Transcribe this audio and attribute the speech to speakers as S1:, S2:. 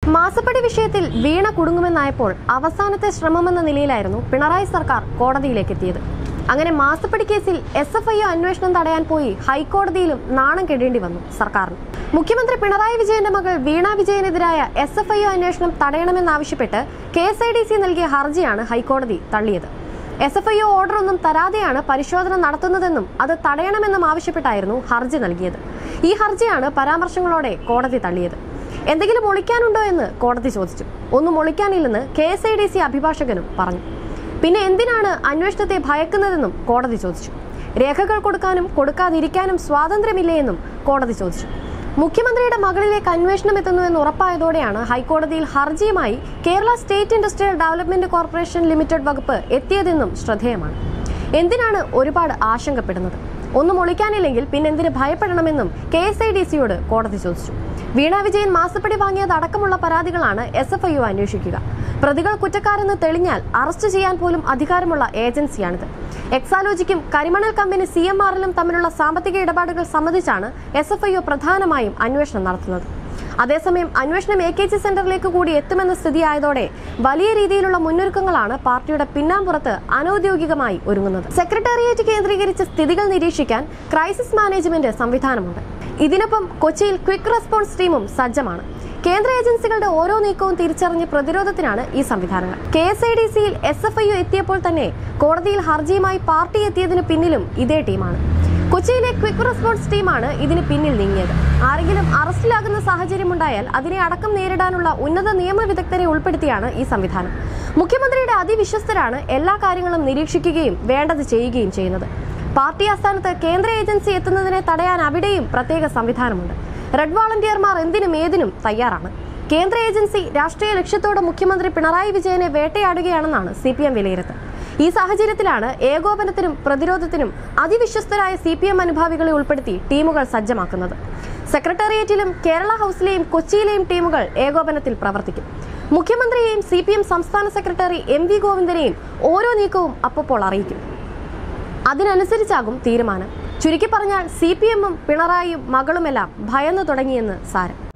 S1: മാസപ്പടി വിഷയത്തിൽ വീണ കുടുങ്ങുമെന്നായപ്പോൾ അവസാനത്തെ ശ്രമമെന്ന നിലയിലായിരുന്നു പിണറായി സർക്കാർ കോടതിയിലേക്ക് എത്തിയത് അങ്ങനെ മാസപ്പടി കേസിൽ എസ് എഫ് ഐ അന്വേഷണം തടയാൻ പോയി ഹൈക്കോടതിയിലും നാണം കെടേണ്ടി വന്നു സർക്കാരിന് മുഖ്യമന്ത്രി പിണറായി വിജയന്റെ മകൾ വീണ വിജയനെതിരായ എസ് എഫ് ഐ അന്വേഷണം തടയണമെന്നാവശ്യപ്പെട്ട് K S I D C നൽകിയ ഹർജിയാണ് ഹൈക്കോടതി തള്ളിയത് എസ് എഫ് ഐ ഓർഡർ ഒന്നും തരാതെയാണ് പരിശോധന നടത്തുന്നതെന്നും അത് തടയണമെന്നും ആവശ്യപ്പെട്ടായിരുന്നു ഹർജി നൽകിയത് ഈ ഹർജിയാണ് പരാമർശങ്ങളോടെ കോടതി തള്ളിയത് എന്തെങ്കിലും ഒളിക്കാനുണ്ടോ എന്ന് കോടതി ചോദിച്ചു ഒന്നും ഒളിക്കാനില്ലെന്ന് K S I D C അഭിഭാഷകനും പറഞ്ഞു പിന്നെ എന്തിനാണ് അന്വേഷണത്തെ ഭയക്കുന്നതെന്നും കോടതി ചോദിച്ചു രേഖകൾ കൊടുക്കാനും കൊടുക്കാതിരിക്കാനും സ്വാതന്ത്ര്യമില്ലേ എന്നും കോടതി ചോദിച്ചു മുഖ്യമന്ത്രിയുടെ മകളിലേക്ക് അന്വേഷണം എത്തുന്നുവെന്ന് ഉറപ്പായതോടെയാണ് ഹൈക്കോടതിയിൽ ഹർജിയുമായി Kerala state industrial development corporation limited വകുപ്പ് എത്തിയതെന്നും ശ്രദ്ധേയമാണ് എന്തിനാണ് ഒരുപാട് ആശങ്കപ്പെടുന്നത് ഒന്നും ഒളിക്കാനില്ലെങ്കിൽ പിന്നെന്തിന് ഭയപ്പെടണമെന്നും കെ എസ് ഐ ഡി സിയോട് കോടതി ചോദിച്ചു വീണ വിജയൻ മാസപ്പടി വാങ്ങിയത് അടക്കമുള്ള പരാതികളാണ് എസ് എഫ് ഐ അന്വേഷിക്കുക പ്രതികൾ കുറ്റക്കാരെന്ന് തെളിഞ്ഞാൽ അറസ്റ്റ് ചെയ്യാൻ പോലും അധികാരമുള്ള ഏജൻസിയാണിത് എക്സാലോജിക്കും കരിമണൽ കമ്പനി സി എം ആറിലും തമ്മിലുള്ള സാമ്പത്തിക ഇടപാടുകൾ സംബന്ധിച്ചാണ് എസ് എഫ് ഐ പ്രധാനമായും അന്വേഷണം നടത്തുന്നത് അതേസമയം അന്വേഷണം എ കെ ജി സെന്ററിലേക്ക് കൂടി എത്തുമെന്ന സ്ഥിതിയായതോടെ വലിയ രീതിയിലുള്ള മുന്നൊരുക്കങ്ങളാണ് പാർട്ടിയുടെ പിന്നാമ്പുറത്ത് അനൌദ്യോഗികമായി ഒരുങ്ങുന്നത് സെക്രട്ടേറിയറ്റ് കേന്ദ്രീകരിച്ച് സ്ഥിതികൾ നിരീക്ഷിക്കാൻ ക്രൈസിസ് മാനേജ്മെന്റ് സംവിധാനമുണ്ട് ഇതിനൊപ്പം കൊച്ചിയിൽ ക്വിക്ക് റെസ്പോൺസ് ടീമും സജ്ജമാണ് കേന്ദ്ര ഏജൻസികളുടെ ഓരോ നീക്കവും തിരിച്ചറിഞ്ഞ് പ്രതിരോധത്തിനാണ് ഈ സംവിധാനങ്ങൾ കെ എസ് ഐ ഡി സിയിൽ എസ് എഫ് ഐ എത്തിയപ്പോൾ തന്നെ കോടതിയിൽ ഹർജിയുമായി പാർട്ടി എത്തിയതിന് പിന്നിലും ഇതേ ടീമാണ് കൊച്ചിയിലെ ക്വിക്ക് റെസ്പോൺസ് ടീമാണ് ഇതിന് പിന്നിൽ നീങ്ങിയത് ആരെങ്കിലും അറസ്റ്റിലാകുന്ന സാഹചര്യമുണ്ടായാൽ അതിനെ അടക്കം നേരിടാനുള്ള ഉന്നത നിയമ വിദഗ്ധരെ ഉൾപ്പെടുത്തിയാണ് ഈ സംവിധാനം മുഖ്യമന്ത്രിയുടെ അതിവിശ്വസ്തരാണ് എല്ലാ കാര്യങ്ങളും നിരീക്ഷിക്കുകയും വേണ്ടത് ചെയ്യുകയും ചെയ്യുന്നത് പാർട്ടി ആസ്ഥാനത്ത് കേന്ദ്ര ഏജൻസി എത്തുന്നതിനെ തടയാൻ അവിടെയും പ്രത്യേക സംവിധാനമുണ്ട് റെഡ് വാളണ്ടിയർമാർ എന്തിനും ഏതിനും തയ്യാറാണ് കേന്ദ്ര ഏജൻസി രാഷ്ട്രീയ ലക്ഷ്യത്തോടെ മുഖ്യമന്ത്രി പിണറായി വിജയനെ വേട്ടയാടുകയാണെന്നാണ് സി പി എം വിലയിരുത്തൽ ഈ സാഹചര്യത്തിലാണ് ഏകോപനത്തിനും പ്രതിരോധത്തിനും അതിവിശ്വസ്തരായ സി പി എം അനുഭാവികളെ ഉൾപ്പെടുത്തി ടീമുകൾ സജ്ജമാക്കുന്നത് സെക്രട്ടേറിയറ്റിലും കേരള ഹൌസിലെയും കൊച്ചിയിലെയും ടീമുകൾ ഏകോപനത്തിൽ പ്രവർത്തിക്കും മുഖ്യമന്ത്രിയെയും സി പി എം സംസ്ഥാന സെക്രട്ടറി എം വി ഗോവിന്ദനെയും ഓരോ നീക്കവും അപ്പോൾ അറിയിക്കും അതിനനുസരിച്ചാകും തീരുമാനം ചുരുക്കി പറഞ്ഞാൽ സി പി എമ്മും പിണറായിയും മകളുമെല്ലാം ഭയന്നു തുടങ്ങിയെന്ന് സാരം